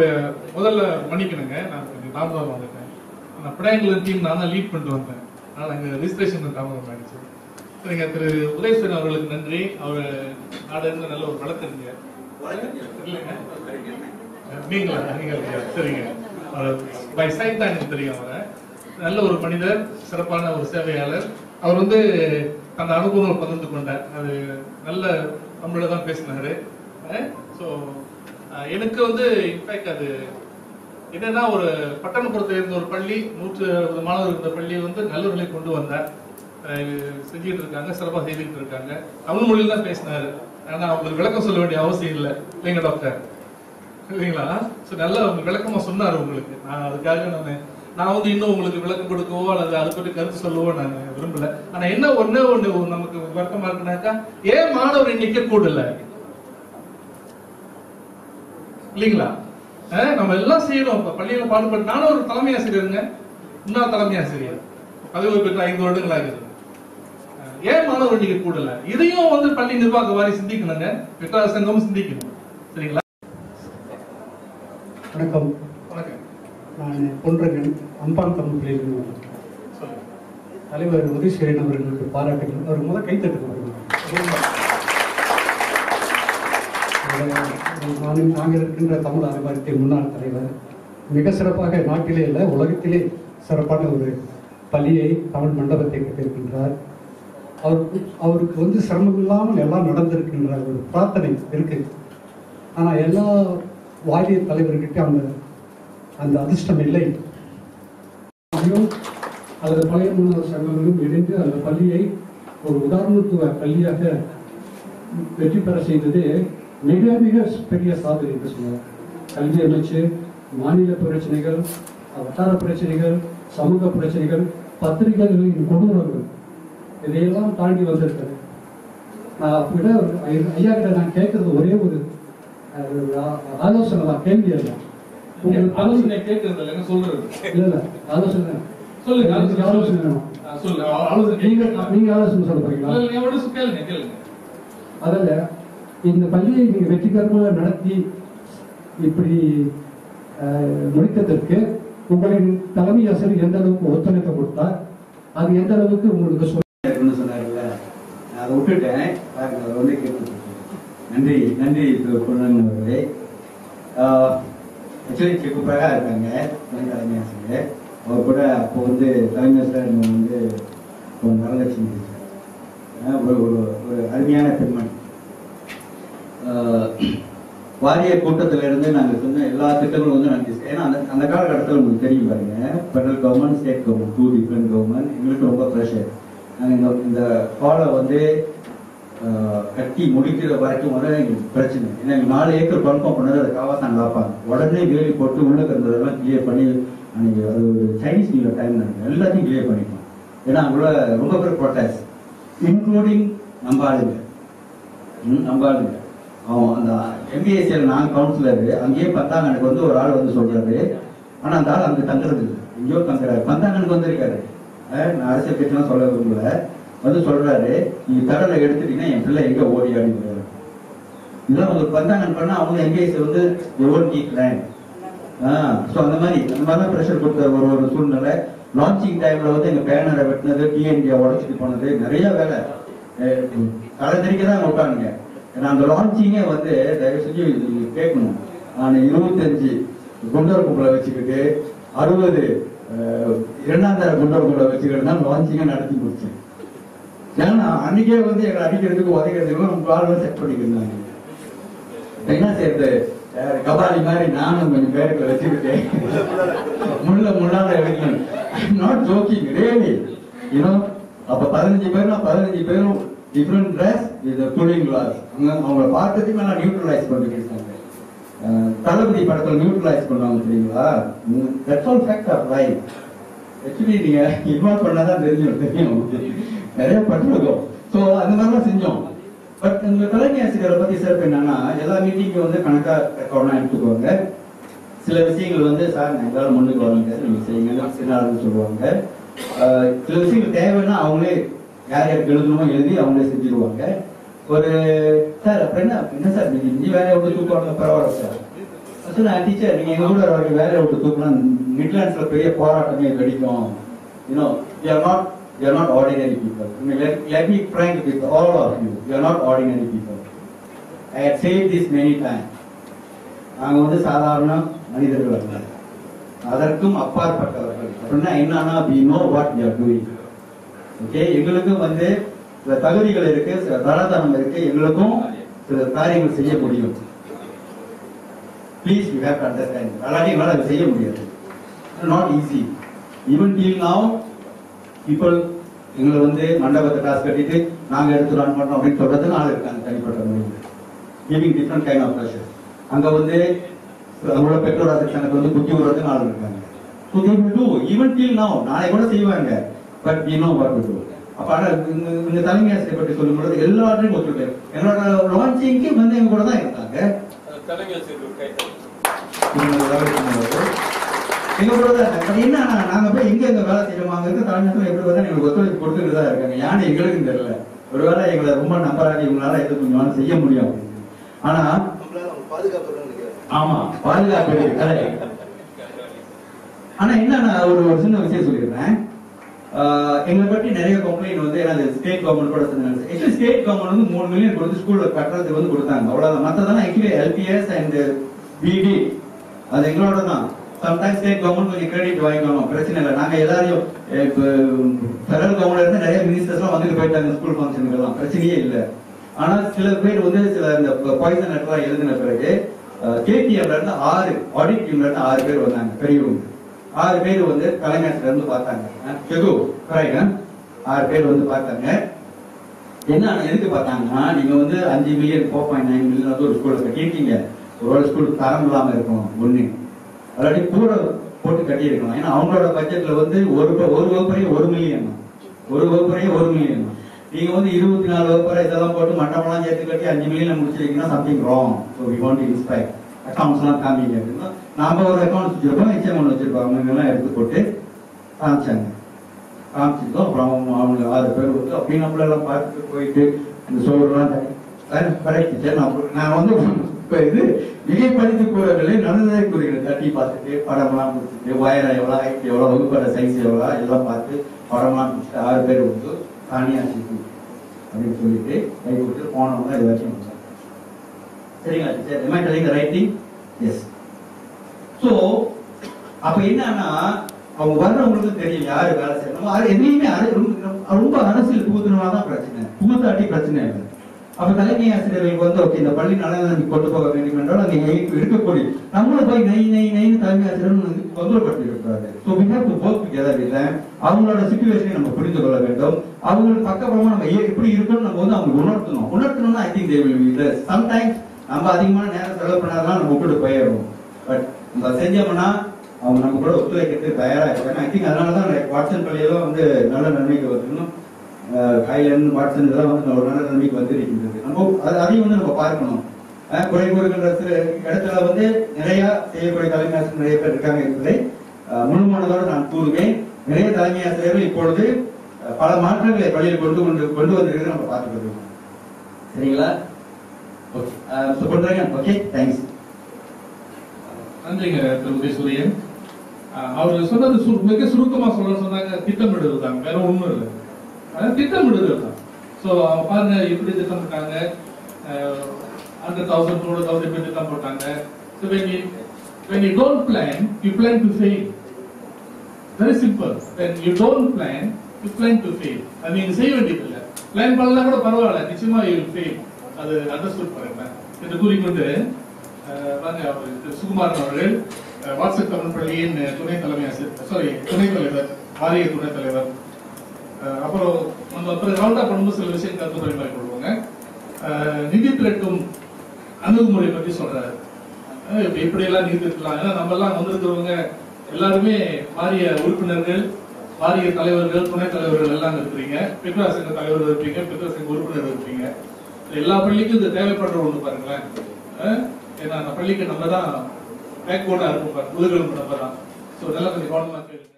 முதல்ல மன்னிக்கணுங்க நான் கொஞ்சம் தாமதம் வந்துட்டேன் நான் பிடாங்குலர் டீம் நான் தான் லீட் பண்ணிட்டு வந்தேன் அதனால அங்க ரெஜிஸ்ட்ரேஷன் தாமதம் ஆயிடுச்சு சரிங்க திரு உதயசன் அவர்களுக்கு நன்றி அவர் நாடு இருந்து நல்ல ஒரு வழக்கறிஞர் இல்லைங்க நீங்களா நீங்க சரிங்க பை சைட் தான் எனக்கு தெரியும் அவரை நல்ல ஒரு மனிதர் சிறப்பான ஒரு சேவையாளர் அவர் வந்து அந்த அனுபவங்களை பகிர்ந்து கொண்டார் அது நல்ல தமிழ்ல தான் பேசினாரு ஸோ எனக்கு வந்து இன்ஃபேக்ட் அது என்னன்னா ஒரு பட்டணப்புறத்தில் இருந்த ஒரு பள்ளி நூற்று அறுபது மாணவர் இருந்த பள்ளி வந்து நல்லவர்களை கொண்டு வந்தார் அஹ் செஞ்சுட்டு இருக்காங்க சிறப்பாக செய்துட்டு இருக்காங்க தமிழ் மொழியில் தான் பேசினாரு ஆனா அவங்களுக்கு விளக்கம் சொல்ல வேண்டிய அவசியம் இல்லை இல்லைங்க டாக்டர் இல்லைங்களா ஸோ நல்லா அவங்க விளக்கமா சொன்னாரு உங்களுக்கு நான் அதுக்காக நான் நான் வந்து இன்னும் உங்களுக்கு விளக்கம் கொடுக்கவோ அல்லது அதை பற்றி கருத்து சொல்லவோ நான் விரும்பல ஆனா என்ன ஒண்ணே ஒண்ணு நமக்கு வருத்தமா இருக்குனாக்கா ஏன் மாணவர் எண்ணிக்கை கூடல இல்லைங்களா அஹ் நம்ம எல்லாம் செய்யறோம் இப்ப பள்ளியில பாடுபட்டு நானும் ஒரு தலைமை ஆசிரியருங்க இன்னொரு தலைமை ஆசிரியர் பதவி பெற்ற ஐந்து வருடங்கள் ஆகுது அஹ் ஏன் மாணவர் எண்ணிக்கை கூடல இதையும் வந்து பள்ளி நிர்வாக வாரி சிந்திக்கணுங்க பெற்றார் சங்கமும் சிந்திக்கணும் சரிங்களா வணக்கம் வணக்கம் நான் பொன்றகன் அம்பான் தமிழ் பள்ளியிலிருந்து வரேன். சொல்லுங்க தலைவர் உதயசேரன் அவர்களுக்கு பாராட்டுகள் அவர் முதல் கைத்தட்டு நான் நாங்கள் இருக்கின்ற தமிழ் அறிவாரியத்தின் முன்னாள் தலைவர் மிக சிறப்பாக நாட்டிலே இல்லை உலகத்திலே சிறப்பான ஒரு பள்ளியை தமிழ் மண்டபத்தை கட்டியிருக்கின்றார் அவருக்கு அவருக்கு வந்து சிரமம் இல்லாமல் எல்லாம் நடந்திருக்கின்ற ஒரு பிரார்த்தனை இருக்கு ஆனால் எல்லா வாரிய தலைவர்கிட்ட அந்த அந்த அதிர்ஷ்டம் இல்லை ஐயும் அல்லது பழைய மாணவர் சங்கங்களும் இணைந்து அந்த பள்ளியை ஒரு உதாரணத்துவ பள்ளியாக வெற்றி பெற செய்தது மிக மிக பெரிய சாதனை என்று சொன்னார் கல்வி அமைச்சு மாநில பிரச்சனைகள் வட்டார பிரச்சனைகள் சமூக பிரச்சனைகள் பத்திரிகைகளின் கொடூரங்கள் இதையெல்லாம் தாண்டி வந்திருக்கிறது நான் அப்படிட ஐயா கிட்ட நான் கேட்கறது ஒரே ஒரு அஹ், ஆ- ஆலோசனை தான் கேள்வி அல்ல உங்களுக்கு ஆலோசனை ஆலோசனை கேட்கறது இல்லைங்க சொல்றது இல்ல இல்ல ஆலோசனை சொல்லுங்க எனக்கு ஆலோசனை வேணும் ஆ, சொல்லுங்க ஆலோசனை நீங்க கேட்கறீங்களா? நீங்க ஆலோசனை சொல்ல போறீங்களா இல்ல, இல்ல, எவ்வளவு சொ- கேளுங்க கேளுங்க அதில் இந்த பள்ளியை நீங்க வெற்றிகரமாக நடத்தி இப்படி அஹ், முடித்ததற்கு உங்களின் தலைமை ஆசிரியர் எந்த அளவுக்கு ஒத்துழைப்பு கொடுத்தார் அது எந்த அளவுக்கு உங்களுக்கு சொல் இருக்குன்னு சொன்னார்ல நான் அதை விட்டுட்டேன் பாருங்க அதை வந்து கேட்டு நன்றி நன்றி திரு பொன்னன் அவர்களே ஆக்சுவலி செக்கு பிரகா இருக்காங்க துணை தலைமை ஆசிரியர் அவர் கூட அப்போ வந்து தலைமை ஆசிரியர் வந்து ஒரு வரலட்சுமி teacher. ஆஹ் ஒரு ஒரு ஒரு அருமையான பெண்மணி ஆஹ் வாரிய கூட்டத்துல இருந்து நாங்க சொன்ன எல்லா திட்டங்களும் வந்து நாங்க discuss- ஏன்னா அந்த அந்த காலகட்டத்தில் உங்களுக்கு தெரியும் பாருங்க federal government state government two different government எங்களுக்கு ரொம்ப ப்ரெஷர் நாங்கள் இந்த இந்த ஹாலை வந்து ஆஹ், கட்டி முடிக்கிற வரைக்கும் வர எங்களுக்கு பிரச்சனை ஏன்னா எங்களுக்கு நாலு ஏக்கர் கன்ஃபார்ம் பண்ணது அதை காவாத்தான் காப்பாங்க உடனே வேலி போட்டு உள்ள இருந்ததெல்லாம் கிளியர் பண்ணி அன்னைக்கு அது ஒரு சைனீஸ் நியூ டைம் நினைக்கிறேன் எல்லாத்தையும் கிளியர் பண்ணிட்டோம் ஏன்னா அங்குள்ள ரொம்ப பேர் ப்ரொட்டஸ்ட் இன்க்ளூடிங் நம்ம ஆளுங்க ம், நம்ம ஆளுங்க அவன் அந்த எம்பிஎஸ்சியில் நான் கவுன்சிலர் அங்கேயே பத்தாங்கனுக்கு வந்து ஒரு ஆள் வந்து சொல்றாரு ஆனா அந்த ஆள் அங்க தங்குறது இல்லை எங்கேயோ தங்குறாரு பந்தாங்கனுக்கு வந்திருக்காரு அஹ், நான் அரசியல் கட்சிலாம் சொல்ல விரும்பல வந்து சொல்றாரு நீங்க கடலை எடுத்துட்டீங்கன்னா என் பிள்ளை எங்க ஓடி ஆடிடுறாரு இதெல்லாம் ஒரு பந்தாங்கன் பண்ணா அவங்க எம்பிஎஸ்சி வந்து ஒவ்வொரு கேட்கிறேன் ஸோ அந்த மாதிரி அந்த மாதிரிலாம் ப்ரெஷர் கொடுத்த ஒரு ஒரு சூழ்நிலை லான்ச்சிங் டைம்ல வந்து எங்க பேனரை வெட்டினது டிஎன்டியை உடச்சிட்டு போனது நிறைய வேலை தலை தெரிக்க தான் விட்டானுங்க ஏன்னா அந்த லான்ச்சிங்கே வந்து தயவு செஞ்சு நீங்க கேட்கணும் நான் இருபத்தஞ்சு குண்டர் கும்பலை வச்சுக்கிட்டு அறுபது இரண்டாம் தர குண்டர் கும்பலை வச்சுக்கிட்டு தான் லான்ச்சிங்கை நடத்தி முடிச்சேன் ஏன்னா அன்னைக்கே வந்து எங்களை அடிக்கிறதுக்கு உதைக்கிறதுக்கு நம்ம ஆளுநர் செட் பண்ணிக்கிறாங்க என்ன செய்யறது அஹ் கபாலி மாதிரி நானும் கொஞ்சம் பேருக்கு வச்சுக்கிட்டேன் முள்ள முள்ளால எடுக்கணும் நாட் ஜோக்கிங் ரியலி யூனோ அப்ப பதினஞ்சு பேர்னா பதினஞ்சு பேரும் டிஃப்ரெண்ட் ட்ரெஸ் இது கூலிங் கிளாஸ் அவங்கள பார்த்ததுக்கு நான் நியூட்ரலைஸ் பண்ணிருக்காங்க தளபதி படத்துல நியூட்ரலைஸ் பண்ணுவாங்க தெரியுங்களா that's all fact of life actually நீங்க இன்வால்வ் பண்ணாதான் தெரியும் தெரியும் நிறைய பட்டிருக்கோம் ஸோ அந்த மாதிரிலாம் செஞ்சோம் பட் இந்த தலைமை ஆசிரியரை பத்தி சிறப்பு என்னன்னா எல்லா மீட்டிங்கும் வந்து கணக்கா ரெக்கார்ட்லாம் எடுத்துக்குவாங்க சில விஷயங்கள் வந்து சார் நான் எங்களால் முன்னுக்கு வர முடியாது நீங்க செய்யுங்க சின்ன ஆளுன்னு சொல்லுவாங்க ஆஹ் சில விஷயங்கள் தேவைன்னா அவங்களே யார் யாருக்கு எழுதணுமோ எழுதி அவங்களே செஞ்சிருவாங்க ஒரு சார் அப்புறம் என்ன என்ன சார் நீங்க இஞ்சி வேலையை விட்டு தூக்குவாங்க பரவாயில்ல சார் நான் டீச்சர் நீங்க எங்க கூட ஒரு வேலையை விட்டு தூக்கலாம் மிட்லாண்ட்ஸ்ல பெரிய போராட்டமே வெடிக்கும் you know you are not you are not ordinary people let me frank with all of you you are not ordinary people I had save this many time நாங்க வந்து சாதாரண மனிதர்கள் அல்ல அதற்கும் அப்பாற்பட்டவர்கள் அப்படின்னா என்னன்னா we know what we are doing okay எங்களுக்கும் வந்து சில தகுதிகள் இருக்கு சில தரதனம் இருக்கு எங்களுக்கும் சில காரியங்கள் செய்ய முடியும் please you have to understand அல்லாட்டி எங்களால் அதை செய்ய முடியாது not easy even till now people எங்களை வந்து மண்டபத்தை காசு கட்டிட்டு நாங்க எடுத்து ரன் பண்றோம் அப்படின்னு சொல்றது நாள் இருக்காங்க தனிப்பட்ட முறையில் giving different kind of pressure அங்க வந்து அவங்களோட பெற்றோர் எனக்கு வந்து புத்தி விடுறது நாள் இருக்காங்க so they will do even till now நாளை கூட செய்வாங்க but we know what to do அப்ப ஆனா இந்த இந்த தலைமை ஆசிரியர் பற்றி சொல்லும்போது எல்லாத்தையும் ஒத்துழைப்பு என்னோட லான்ச்சிங்க்கு வந்து எங்க கூட தான் இருந்தாங்க தலைமை ஆசிரியர் கைத்தறி இவங்க வேலை பண்ணும்போது எங்க கூட தான் இருக்காங்க பட் என்ன நாங்க போய் எங்க எங்க வேலை செய்யறோம் அங்க இருக்க தலைமையத்தில் எப்படி பார்த்தா எங்களுக்கு ஒத்துழைப்பு கொடுத்துட்டு தான் இருக்காங்க யானை எங்களுக்கும் தெரியல ஒருவேளை எங்களை ரொம்ப நம்பராக இவங்களால எது கொஞ்சம் நாள் செய்ய முடியும் அப்படின்னு. ஆனா நம்மளால அவங்க பாதுகாப்பு நினைக்கிறேன் ஆமா பாதுகாப்பு இருக்கு correct. ஆனா என்ன நான் ஒரு ஒரு சின்ன விஷயம் சொல்லிடுறேன் ஆஹ் எங்களை பற்றி நிறைய கம்ப்ளைண்ட் வந்து ஏன்னா ஸ்டேட் கவர்மெண்ட் கூட சொன்னாங்க ஆக்சுவலி ஸ்டேட் கவர்மெண்ட் வந்து மூணு மில்லியன் கொடுத்து ஸ்கூல்ல கட்டுறதுக்கு வந்து கொடுத்தாங்க அவ்வளவுதான் மத்ததெல்லாம் ஆக்சுவலி எல்பிஎஸ் அண்ட் பிடி அது எங்களோட தான் சம்டைம்ஸ் ஸ்டேட் கவர்மெண்ட் கொஞ்சம் கிரெடிட் வாங்கிக்கணும் பிரச்சனை இல்லை நாங்க எல்லாரையும் இப்போ ஃபெடரல் கவர்மெண்ட்ல இருந்து நிறைய மினிஸ்டர்ஸ்லாம் வந்துட்டு போயிட்டாங்க ஸ்கூல் ஃபங்க்ஷனுக்கு எல்லாம் பிரச்சனையே இல்லை ஆனா சில பேர் வந்து சில இந்த பாய்சன் லெட்டர் எழுதின பிறகு கேடிஎம்ல இருந்து ஆறு ஆடிட் டீம்ல இருந்து ஆறு பேர் வந்தாங்க பெரியவங்க ஆறு பேர் வந்து தலைமையத்துல இருந்து பார்த்தாங்க செகு கரெக்ட் ஆறு பேர் வந்து பார்த்தாங்க என்ன எதுக்கு பார்த்தாங்கன்னா நீங்க வந்து அஞ்சு million four point nine million வந்து ஒரு ஸ்கூல்ல கட்டியிருக்கீங்க ஒரு ஸ்கூல் தரம் இல்லாம இருக்கும் ஒண்ணு அல்லாட்டி கூட போட்டு கட்டியிருக்கணும் ஏன்னா அவங்களோட பட்ஜெட்ல வந்து ஒரு ப- ஒரு வகுப்பறையே ஒரு மில்லியன் தான் ஒரு வகுப்பறையே ஒரு மில்லியன் தான் நீங்க வந்து இருபத்தி நாலு வகுப்பறை இதெல்லாம் போட்டு மட்டமெல்லாம் சேர்த்து கட்டி அஞ்சு மில்லியன் முடிச்சிருக்கீங்கன்னா something wrong so we want inspire accounts எல்லாம் காமிங்க அப்படின்னா நாம ஒரு அக்கௌண்ட் வச்சிருப்போம் ஹெச்எம் ஒன்று வச்சிருப்போம் அவங்க எல்லாம் எடுத்து போட்டு காமிச்சாங்க காமிச்சிருக்கோம் அப்புறம் அவங்க அவங்க ஆறு பேர் வந்து அப்படியே நம்மளெல்லாம் பார்த்துட்டு போயிட்டு இந்த சோறுலாம் கரெக்ட் சார் நான் நான் வந்து இப்ப இது மிகை படித்து கூறவில்லை நடந்ததை கூறுகிறேன் தட்டி பார்த்துட்டு படம்லாம் கொடுத்துட்டு வயரம் எவ்வளோ ஹைட் எவ்வளோ வகுப்பட சைஸ் எவ்வளோ எல்லாம் பார்த்து படம்லாம் கொடுத்துட்டு ஆறு பேர் வந்து தானியா சிக்கு அப்படின்னு சொல்லிட்டு கை கொடுத்து போனவங்க இது வரைக்கும் வந்தாங்க. சரிங்களா sir am I telling right thing yes so அப்ப என்னன்னா அவங்க வர்றவங்களுக்கு தெரியும் யாரு வேலை செய்யணும் அது எதையுமே அரை- ரொம்ப- ரொம்ப அரசியல் புகுத்துனா தான் பிரச்சனை புகுத்தாட்டி பிரச்சனை இல்லை அப்ப தலைமை ஆசிரியர்களுக்கு வந்து ஓகே இந்த பள்ளி நலனை கொண்டு போக வேண்டும் என்றால் அங்கே எங்க இருக்கக்கூடிய நம்மளும் போய் நை நை நைன்னு தலைமை ஆசிரியர் தொந்தரப்படுத்தி இருக்கிறாரு so we have to work together இல்ல அவங்களோட சுச்சுவேஷனை நம்ம புரிந்து கொள்ள வேண்டும் அவங்களுக்கு பக்கபலமா நம்ம ஏ- எப்படி இருக்கணும் நம்ம வந்து அவங்க உணர்த்தணும் உணர்த்தணும்னா I think they will be sometimes நம்ம அதிகமான நேரம் செலவு பண்ணாதான் நம்ம விட்டுட்டு போயிடுவோம் பட் நம்ம செஞ்சோம்னா அவங்க நம்ம கூட ஒத்துழைக்கிறதுக்கு தயாரா இருக்காங்க ஐ திங்க் அதனால தான் வாட்சன் பள்ளியெல்லாம் வந்து நல்ல நன்மைக்கு வருதுன்னு கைலன் வாட்சன் இதெல்லாம் வந்து ஒரு நல்ல நன்மைக்கு வந்திருக்கின்றது நம்ம அது அதையும் வந்து நம்ம பார்க்கணும் அஹ் குறை கூறுகின்ற சில இடத்துல வந்து நிறைய செய்யக்கூடிய தலைமை ஆசிரியர் நிறைய பேர் இருக்காங்க என்பதை அஹ், முழுமனதோடு நான் கூறுவேன் நிறைய தலைமை ஆசிரியர்கள் இப்பொழுது அஹ், பல மாற்றங்களை பள்ளியில் கொண்டு கொண்டு கொண்டு வந்திருக்கிறது நம்ம பார்த்துட்டு இருக்கோம் சரிங்களா ஓகே பண்றேங்க ஓகே தேங்க்ஸ் நன்றிங்க திரு உதயசூரியன் அஹ் அவர் சொன்னது சு- மிக சுருக்கமா சொல்ல சொன்னாங்க திட்டமிடுதல் தான் வேற ஒண்ணும் இல்லை அதாவது திட்டமிடுதல் தான் ஸோ பாருங்க எப்படி திட்டமிட்டாங்க hundred thousand two hundred thousand பேர் திட்டம் போட்டாங்க so when you when you don't plan you plan to fail very simple when you don't plan you plan to fail அது நீங்க செய்ய வேண்டியது இல்லை பிளான் பண்ணலாம் கூட பரவாயில்ல நிச்சயமா யூ ஃபெயில் அது அண்டர்ஸ்டுட் பண்ணுங்க என்று கூறிக்கொண்டு அஹ், வாங்க அவர் திரு சுகுமாரன் அவர்கள் அஹ், வாட்ஸ்அப் தமிழ் பள்ளியின் அஹ், துணை தலைமை ஆசிரியர் சாரி துணைத் தலைவர் வாரிய துணைத் தலைவர் அஹ், அப்புறம் நம்ம அப்புறம் ரவுண்டா பண்ணும்போது சில விஷயம் கருத்து பரிமாறிக்கொள்வாங்க அஹ், நிதி திரட்டும் அணுகுமுறை பற்றி சொல்றாரு அஹ், இப்ப எப்படி எல்லாம் நிதி திரட்டலாம் ஏன்னா நம்ம எல்லாம் வந்திருக்கிறவங்க எல்லாருமே வாரிய உறுப்பினர்கள் வாரிய தலைவர்கள் துணைத் தலைவர்கள் எல்லாம் இருக்கிறீங்க பெற்றோர் சங்க தலைவர் இருப்பீங்க பெற்றோர் சங்க உறுப்பினர் இருப்பீங்க எல்லா பள்ளிக்கும் இது தேவைப்படுற ஒண்ணு பாருங்களேன் அஹ், ஏன்னா அந்த பள்ளிக்கு நம்ம தான் பேக் போர்டா இருக்கும் பாருங்க முதுகெலும்பு நம்ம தான் ஸோ நல்லா கொஞ்சம் கவனமா கேளுங்க